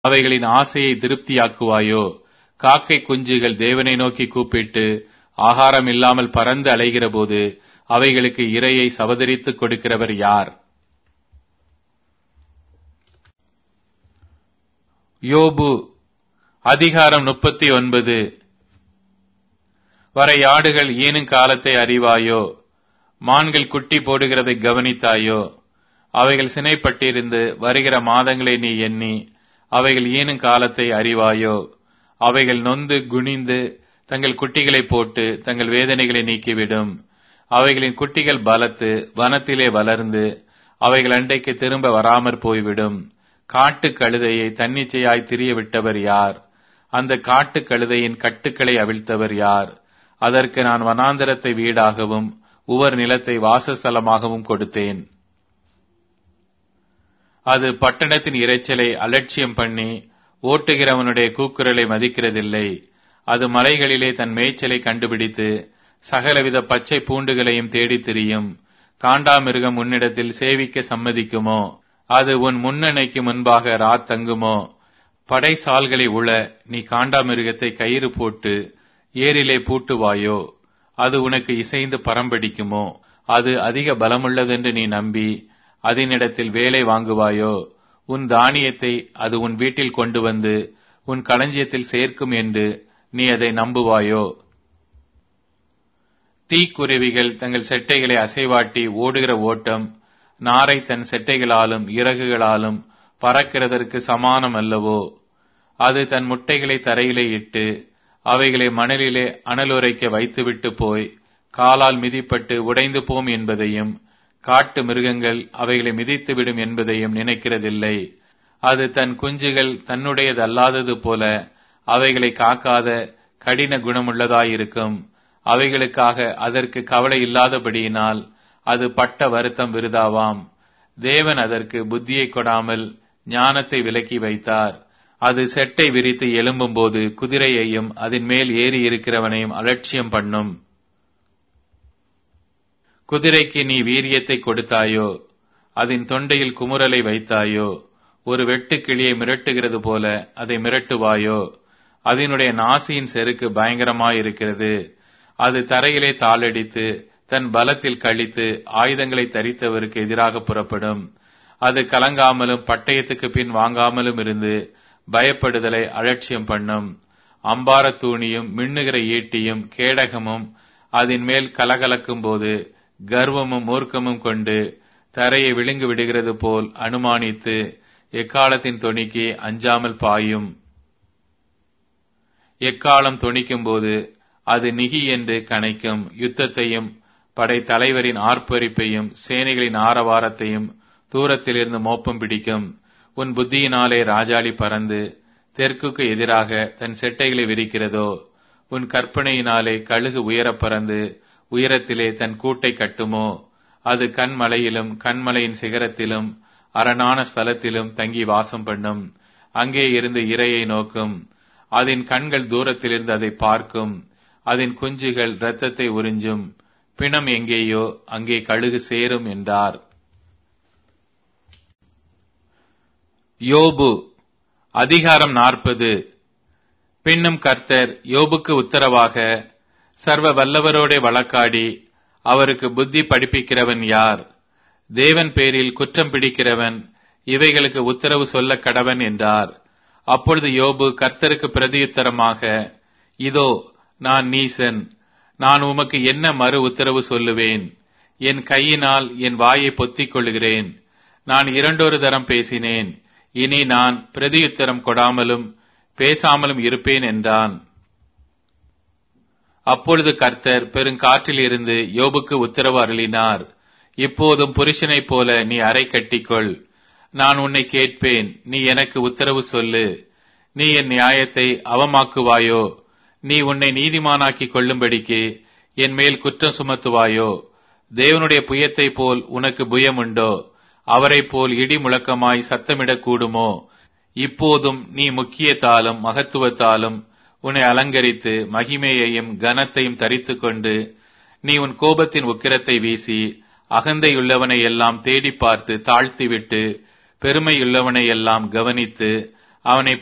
அவைகளின் ஆசையை திருப்தியாக்குவாயோ காக்கை குஞ்சுகள் தேவனை நோக்கி கூப்பிட்டு ஆகாரம் இல்லாமல் பறந்து அலைகிறபோது அவைகளுக்கு இரையை சவதரித்துக் கொடுக்கிறவர் யார் யோபு அதிகாரம் முப்பத்தி ஒன்பது வரையாடுகள் ஈனும் காலத்தை அறிவாயோ மான்கள் குட்டி போடுகிறதை கவனித்தாயோ அவைகள் சினைப்பட்டிருந்து வருகிற மாதங்களை நீ எண்ணி அவைகள் ஈனும் காலத்தை அறிவாயோ அவைகள் நொந்து குனிந்து தங்கள் குட்டிகளை போட்டு தங்கள் வேதனைகளை நீக்கிவிடும் அவைகளின் குட்டிகள் பலத்து வனத்திலே வளர்ந்து அவைகள் அண்டைக்கு திரும்ப வராமற் போய்விடும் காட்டு கழுதையை தன்னிச்சையாய் திரிய விட்டவர் யார் அந்த காட்டு கழுதையின் கட்டுக்களை அவிழ்த்தவர் யார் அதற்கு நான் வனாந்தரத்தை வீடாகவும் உவர் நிலத்தை வாசஸ்தலமாகவும் கொடுத்தேன் அது பட்டணத்தின் இரைச்சலை அலட்சியம் பண்ணி ஓட்டுகிறவனுடைய கூக்குரலை மதிக்கிறதில்லை அது மலைகளிலே தன் மேய்ச்சலை கண்டுபிடித்து சகலவித பச்சை பூண்டுகளையும் தேடித் திரியும் காண்டாமிருகம் உன்னிடத்தில் சேவிக்க சம்மதிக்குமோ அது உன் முன்னணைக்கு முன்பாக ராத் தங்குமோ படைசால்களை உள நீ காண்டாமிருகத்தை கயிறு போட்டு ஏரிலே பூட்டுவாயோ அது உனக்கு இசைந்து பரம்படிக்குமோ அது அதிக பலமுள்ளதென்று நீ நம்பி அதனிடத்தில் வேலை வாங்குவாயோ உன் தானியத்தை அது உன் வீட்டில் கொண்டு வந்து உன் களஞ்சியத்தில் சேர்க்கும் என்று நீ அதை நம்புவாயோ தீக்குருவிகள் தங்கள் செட்டைகளை அசைவாட்டி ஓடுகிற ஓட்டம் நாரை தன் செட்டைகளாலும் இறகுகளாலும் பறக்கிறதற்கு சமானம் அல்லவோ அது தன் முட்டைகளை தரையிலே இட்டு அவைகளை மணலிலே அனலுரைக்க வைத்துவிட்டு போய் காலால் மிதிப்பட்டு உடைந்து போம் என்பதையும் காட்டு மிருகங்கள் அவைகளை மிதித்துவிடும் என்பதையும் நினைக்கிறதில்லை அது தன் குஞ்சுகள் தன்னுடையதல்லாதது போல அவைகளை காக்காத கடின குணமுள்ளதாயிருக்கும் அவைகளுக்காக அதற்கு கவலை இல்லாதபடியினால் அது பட்ட வருத்தம் விருதாவாம் தேவன் அதற்கு புத்தியை கொடாமல் ஞானத்தை விலக்கி வைத்தார் அது செட்டை விரித்து எழும்பும்போது குதிரையையும் அதன் மேல் ஏறி இருக்கிறவனையும் அலட்சியம் பண்ணும் குதிரைக்கு நீ வீரியத்தை கொடுத்தாயோ அதன் தொண்டையில் குமுறலை வைத்தாயோ ஒரு வெட்டுக்கிளியை மிரட்டுகிறது போல அதை மிரட்டுவாயோ அதனுடைய நாசியின் செருக்கு பயங்கரமாயிருக்கிறது அது தரையிலே தாளடித்து தன் பலத்தில் கழித்து ஆயுதங்களை தரித்தவருக்கு எதிராக புறப்படும் அது கலங்காமலும் பட்டயத்துக்கு பின் வாங்காமலும் இருந்து பயப்படுதலை அலட்சியம் பண்ணும் அம்பார தூணியும் மின்னுகிற ஈட்டியும் கேடகமும் அதன் மேல் கலகலக்கும் போது கர்வமும் மூர்க்கமும் கொண்டு தரையை விழுங்கு விடுகிறது போல் அனுமானித்து எக்காலத்தின் தொனிக்கு அஞ்சாமல் பாயும் எக்காலம் தொனிக்கும் போது அது நிகி என்று கணைக்கும் யுத்தத்தையும் படை தலைவரின் ஆர்ப்பரிப்பையும் சேனைகளின் ஆரவாரத்தையும் தூரத்திலிருந்து மோப்பம் பிடிக்கும் உன் புத்தியினாலே ராஜாளி பறந்து தெற்குக்கு எதிராக தன் செட்டைகளை விரிக்கிறதோ உன் கற்பனையினாலே கழுகு உயரப் பறந்து உயரத்திலே தன் கூட்டை கட்டுமோ அது கண்மலையிலும் கண்மலையின் சிகரத்திலும் அரணான ஸ்தலத்திலும் தங்கி வாசம் பண்ணும் அங்கே இருந்து இரையை நோக்கும் அதன் கண்கள் தூரத்திலிருந்து அதை பார்க்கும் அதன் குஞ்சுகள் இரத்தத்தை உறிஞ்சும் பிணம் எங்கேயோ அங்கே கழுகு சேரும் என்றார் யோபு அதிகாரம் நாற்பது பின்னும் கர்த்தர் யோபுக்கு உத்தரவாக சர்வ வல்லவரோட வழக்காடி அவருக்கு புத்தி படிப்பிக்கிறவன் யார் தேவன் பேரில் குற்றம் பிடிக்கிறவன் இவைகளுக்கு உத்தரவு சொல்ல கடவன் என்றார் அப்பொழுது யோபு கர்த்தருக்கு பிரதியுத்தரமாக இதோ நான் நீசன் நான் உமக்கு என்ன மறு உத்தரவு சொல்லுவேன் என் கையினால் என் வாயை பொத்திக் கொள்கிறேன் நான் இரண்டொரு தரம் பேசினேன் இனி நான் பிரதியுத்தரம் கொடாமலும் பேசாமலும் இருப்பேன் என்றான் அப்பொழுது கர்த்தர் பெருங்காற்றில் இருந்து யோபுக்கு உத்தரவு அருளினார் இப்போதும் புருஷனைப் போல நீ அறை கட்டிக்கொள் நான் உன்னை கேட்பேன் நீ எனக்கு உத்தரவு சொல்லு நீ என் நியாயத்தை அவமாக்குவாயோ நீ உன்னை நீதிமானாக்கிக் கொள்ளும்படிக்கு என் மேல் குற்றம் சுமத்துவாயோ தேவனுடைய புயத்தை போல் உனக்கு புயம் உண்டோ அவரைப் போல் இடி முழக்கமாய் சத்தமிடக் கூடுமோ இப்போதும் நீ முக்கியத்தாலும் மகத்துவத்தாலும் உன்னை அலங்கரித்து மகிமையையும் கனத்தையும் தரித்துக் கொண்டு நீ உன் கோபத்தின் உக்கிரத்தை வீசி அகந்தையுள்ளவனை எல்லாம் தேடி பார்த்து தாழ்த்திவிட்டு பெருமையுள்ளவனை எல்லாம் கவனித்து அவனை